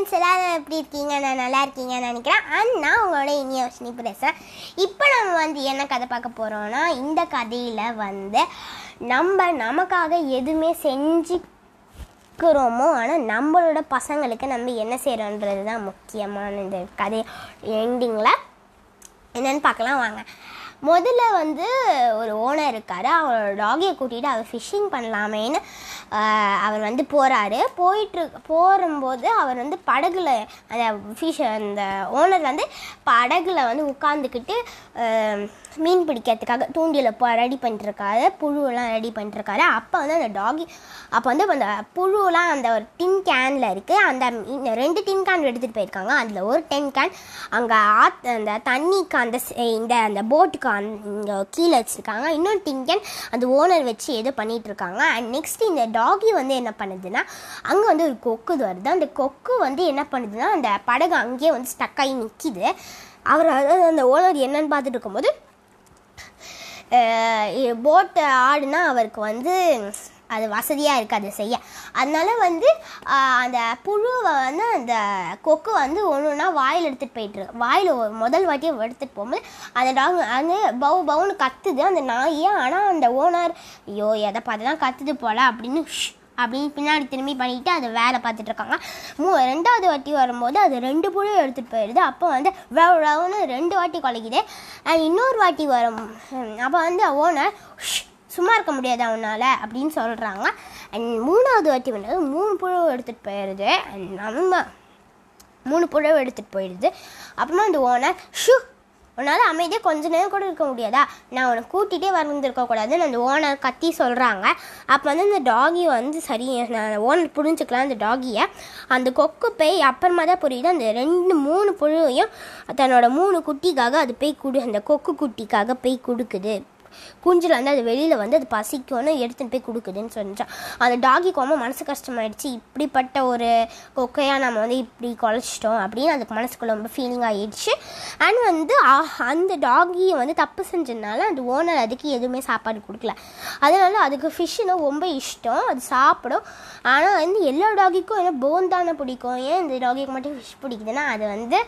Friends எல்லாரும் எப்படி இருக்கீங்க நான் நல்லா இருக்கீங்கன்னு நினைக்கிறேன் அண்ட் நான் உங்களோட இனிய வசனி பேசுகிறேன் இப்போ நம்ம வந்து என்ன கதை பார்க்க போகிறோம்னா இந்த கதையில் வந்து நம்ம நமக்காக எதுவுமே செஞ்சுக்கிறோமோ ஆனால் நம்மளோட பசங்களுக்கு நம்ம என்ன செய்கிறோன்றது தான் முக்கியமான இந்த கதை எண்டிங்கில் என்னன்னு பார்க்கலாம் வாங்க முதல்ல வந்து ஒரு ஓனர் இருக்கார் அவரோட டாகியை கூட்டிகிட்டு அவர் ஃபிஷ்ஷிங் பண்ணலாமேன்னு ஆஹ், அவர் வந்து போகிறாரு போயிட்டு போகும்போது அவர் வந்து படகுல அந்த ஃபிஷ் அந்த ஓனர் வந்து படகுல வந்து உட்காந்துக்கிட்டு மீன் பிடிக்கிறதுக்காக தூண்டியில் இப்போ ரெடி பண்ணிட்டுருக்காரு புழுவெல்லாம் ரெடி பண்ணிட்டுருக்காரு அப்போ வந்து அந்த டாகி அப்போ வந்து அந்த புழுவெல்லாம் அந்த ஒரு டின் கேனில் இருக்குது அந்த மீன் ரெண்டு டின் கேன் எடுத்துகிட்டு போயிருக்காங்க அதில் ஒரு டென் கேன் அங்கே ஆத் அந்த தண்ணிக்கு அந்த ஸ்- இந்த அந்த போட்டுக்கு இங்கே கீழே வச்சுருக்காங்க இன்னொரு டின் கேன் அந்த ஓனர் வச்சு ஏதோ பண்ணிட்டு இருக்காங்க அண்ட் நெக்ஸ்ட் இந்த டாகி வந்து என்ன பண்ணுதுன்னா அங்கே வந்து ஒரு கொக்கு வருது அந்த கொக்கு வந்து என்ன பண்ணுதுன்னா அந்த படகு அங்கேயே வந்து ஸ்டக் ஆகி நிற்கிது அவர் அதாவது அந்த ஓனர் என்னன்னு பார்த்துட்டு இருக்கும்போது போட்டு ஆடுனா அவருக்கு வந்து அது வசதியாக இருக்குது அதை செய்ய அதனால வந்து ஆஹ், அந்த புழுவை வந்து அந்த கொக்கு வந்து ஒன்று ஒன்றா வாயில் எடுத்துகிட்டு போயிட்டு வாயில் ஒரு முதல் வாட்டியை எடுத்துகிட்டு போகும்போது அந்த டாக் வந்து பவு பவுன்னு கத்துது அந்த நாயே ஆனால் அந்த ஓனர் ஐயோ எதை பார்த்து தான் கத்துது போல அப்படின்னு ஷ் அப்படின்னு பின்னாடி திரும்பி பண்ணிட்டு அதை வேலை பார்த்துட்டு இருக்காங்க மூ ரெண்டாவது வாட்டி வரும்போது அது ரெண்டு புழு எடுத்துகிட்டு போயிடுது அப்போ வந்து ரவ் ரவ்னு ரெண்டு வாட்டி குலைக்குது அண்ட் இன்னொரு வாட்டி வரும் அப்போ வந்து ஓனர் சும்மா இருக்க முடியாது அவனால் அப்படின்னு சொல்கிறாங்க அண்ட் மூணாவது வாட்டி வந்து மூணு புழு எடுத்துகிட்டு போயிடுது அண்ட் நம்ம மூணு புழு எடுத்துகிட்டு போயிடுது அப்புறமா அந்த ஓனர் ஷூ உன்னால் அமைதியாக கொஞ்ச நேரம் கூட இருக்க முடியாதா நான் உன்னை கூட்டிகிட்டே வந்துருக்க கூடாதுன்னு அந்த ஓனர் கத்தி சொல்கிறாங்க அப்போ வந்து அந்த டாகி வந்து சரி நான் ஓனர் புரிஞ்சுக்கலாம் அந்த டாகியை அந்த கொக்கு போய் அப்புறமா தான் புரியுது அந்த ரெண்டு மூணு புழுவையும் தன்னோட மூணு குட்டிக்காக அது போய் குடு அந்த கொக்கு குட்டிக்காக போய் கொடுக்குது குஞ்சில் வந்து அது வெளியில் வந்து அது பசிக்கும்னு எடுத்துன்னு போய் கொடுக்குதுன்னு சொன்னான் அந்த டாகிக்கு ரொம்ப மனசு கஷ்டமாயிடுச்சு இப்படிப்பட்ட ஒரு கொக்கையாக நம்ம வந்து இப்படி குலைச்சிட்டோம் அப்படின்னு அதுக்கு மனசுக்குள்ள ரொம்ப ஃபீலிங் ஆயிடுச்சு அண்ட் வந்து ஆ- அந்த டாகியை வந்து தப்பு செஞ்சதுனால அந்த ஓனர் அதுக்கு எதுவுமே சாப்பாடு கொடுக்கல அதனால அதுக்கு ஃபிஷ்ஷுனா ரொம்ப இஷ்டம் அது சாப்பிடும் ஆனால் வந்து எல்லா டாகிக்கும் என்ன போன் தானே பிடிக்கும் ஏன் இந்த டாகிக்கு மட்டும் ஃபிஷ் பிடிக்குதுன்னா அது வந்து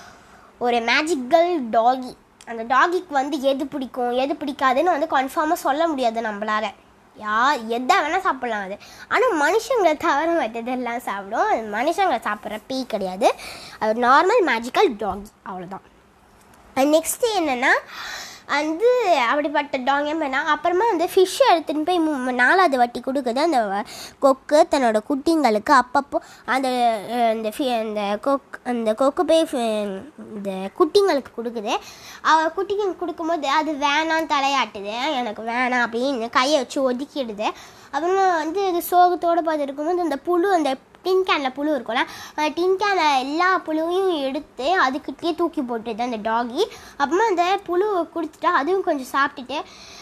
ஒரு மேஜிக்கல் டாகி அந்த டாகிக்கு வந்து எது பிடிக்கும் எது பிடிக்காதுன்னு வந்து கன்ஃபார்மாக சொல்ல முடியாது நம்மளால யார் எதை வேணால் சாப்பிட்லாம் அது ஆனால் மனுஷங்களை தவிர மற்றதெல்லாம் சாப்பிடும் அது மனுஷங்களை சாப்பிட்ற பீ கிடையாது அது நார்மல் மேஜிக்கல் டாகி அவ்வளோதான் நெக்ஸ்ட்டு என்னென்னா வந்து அப்படிப்பட்ட டாங்கே பண்ணால் அப்புறமா வந்து ஃபிஷ்ஷை எடுத்துன்னு போய் மூ- நாலாவது வாட்டி கொடுக்குது அந்த வ- கொக்கு தன்னோட குட்டிங்களுக்கு அப்பப்போ அந்த அஹ், இந்த ஃபி அந்த கொக் அந்த கொக்கு போய் ஃபி- இந்த குட்டிங்களுக்கு கொடுக்குது அவ குட்டிங்களுக்கு கொடுக்கும்போது அது வேணாம் தலையாட்டுது எனக்கு வேணாம் அப்படின்னு கையை வச்சு ஒதுக்கிடுது அப்புறமா வந்து இது சோகத்தோடு பார்த்து இருக்கும்போது அந்த புழு அந்த டின் கேனில் புழு இருக்கும்ல அந்த டின் கேனில் எல்லா புழுவையும் எடுத்து அதுக்கிட்டே தூக்கி போட்டுது அந்த டாகி அப்புறமா அந்த புழுவை கொடுத்துட்டா அதுவும் கொஞ்சம் சாப்பிட்டுட்டு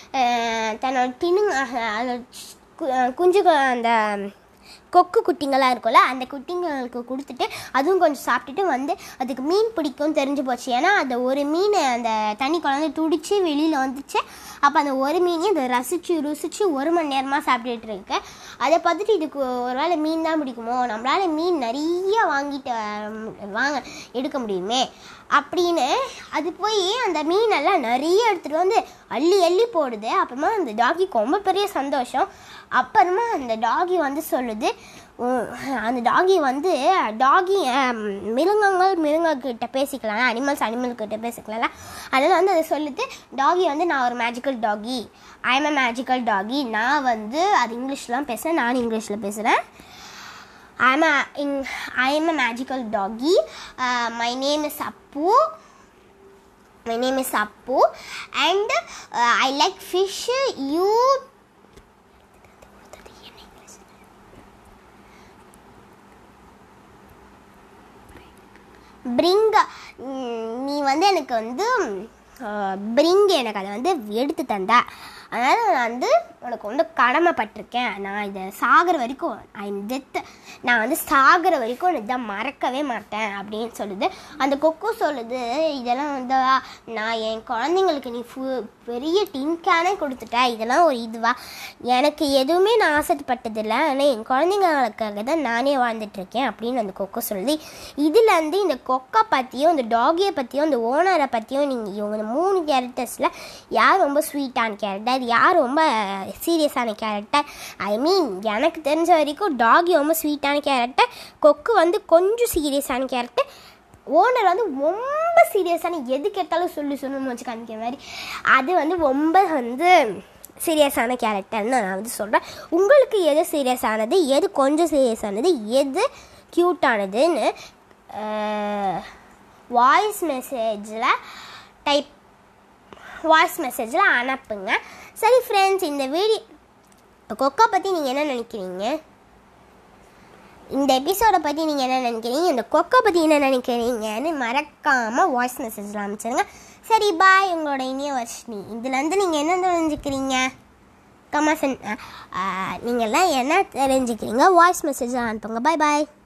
அஹ், தன்னோட டின்னு அந்த கு- அஹ், குஞ்சு கு- அந்த கொக்கு குட்டிங்களாம் இருக்கும்ல அந்த குட்டிங்களுக்கு கொடுத்துட்டு அதுவும் கொஞ்சம் சாப்பிட்டுட்டு வந்து அதுக்கு மீன் பிடிக்கும் தெரிஞ்சு போச்சு ஏன்னா அந்த ஒரு மீன் அந்த தண்ணி குழந்தை துடிச்சு வெளியில் வந்துச்சு அப்போ அந்த ஒரு மீனையும் அதை ரசித்து ருசித்து ஒரு மணி நேரமாக சாப்பிட்டுட்டு இருக்கு அதை பார்த்துட்டு இதுக்கு ஒரு வேளை மீன் தான் பிடிக்குமோ நம்மளால மீன் நிறைய வாங்கிட்டு அஹ், வாங்க எடுக்க முடியுமே அப்படின்னு அது போய் அந்த மீனெல்லாம் நிறைய எடுத்துகிட்டு வந்து அள்ளி அள்ளி போடுது அப்புறமா அந்த டாகிக்கு ரொம்ப பெரிய சந்தோஷம் அப்புறமா அந்த டாகி வந்து சொல்லுது உம், அந்த டாகி வந்து டாகி மிருகங்கள் மிருகங்கிட்ட பேசிக்கலாம் அனிமல்ஸ் அனிமல் கிட்ட பேசிக்கலாம்ல அதனால் வந்து அதை சொல்லுது டாகி வந்து நான் ஒரு மேஜிக்கல் டாகி ஐ எம் a மேஜிக்கல் டாகி நான் வந்து அது இங்கிலீஷ்லாம் பேசுகிறேன் நான் இங்கிலீஷில் பேசுகிறேன் I'm a in I'm a magical doggy. Uh, my name is Appu. My name is Appu, and uh, I like fish. You. Bring நீ வந்து எனக்கு வந்து பிரிங் எனக்கு அதை வந்து எடுத்து தந்த அதனால் நான் வந்து உனக்கு வந்து கடமைப்பட்டிருக்கேன் நான் இதை சாகிற வரைக்கும் ஐ டெத் நான் வந்து சாகிற வரைக்கும் இதை மறக்கவே மாட்டேன் அப்படின்னு சொல்லுது அந்த கொக்கு சொல்லுது இதெல்லாம் வந்து நான் என் குழந்தைங்களுக்கு நீ ஃபு பெரிய டின் கேனே கொடுத்துட்ட இதெல்லாம் ஒரு இதுவா எனக்கு எதுவுமே நான் ஆசைப்பட்டதில்லை ஆனால் என் குழந்தைங்களுக்காக தான் நானே வாழ்ந்துட்டுருக்கேன் அப்படின்னு அந்த கொக்கு சொல்லுது இதுலேருந்து இந்த கொக்கை பற்றியும் இந்த டாகியை பற்றியும் இந்த ஓனரை பற்றியும் நீங்கள் இவங்க மூணு கேரக்டர்ஸில் யார் ரொம்ப ஸ்வீட்டான கேரக்டர் யார் ரொம்ப சீரியஸான கேரக்டர் ஐ மீன் எனக்கு தெரிஞ்ச வரைக்கும் டாகி ரொம்ப ஸ்வீட்டான கேரக்டர் கொக்கு வந்து கொஞ்சம் சீரியஸான கேரக்டர் ஓனர் வந்து ரொம்ப சீரியஸான எது கேட்டாலும் சொல்லி சொல்லணும்னு வச்சு காமிக்கிற மாதிரி அது வந்து ரொம்ப வந்து சீரியஸான கேரக்டர்னு நான் வந்து சொல்கிறேன் உங்களுக்கு எது சீரியஸானது எது கொஞ்சம் சீரியஸானது எது க்யூட்டானதுன்னு வாய்ஸ் மெசேஜில் டைப் வாய்ஸ் மெசேஜில் அனுப்புங்க சரி ஃப்ரெண்ட்ஸ் இந்த வீடியோ கொக்கா பற்றி நீங்கள் என்ன நினைக்கிறீங்க இந்த எபிசோடை பற்றி நீங்கள் என்ன நினைக்கிறீங்க இந்த கொக்கை பற்றி என்ன நினைக்கிறீங்கன்னு மறக்காமல் வாய்ஸ் மெசேஜில் அனுப்பிச்சிருங்க சரி பாய் உங்களோட இனிய வர்ஷினி இதுலேருந்து நீங்கள் என்ன தெரிஞ்சுக்கிறீங்க கமாசன் நீங்கள்லாம் என்ன தெரிஞ்சுக்கிறீங்க வாய்ஸ் மெசேஜில் அனுப்புங்க பாய் பாய்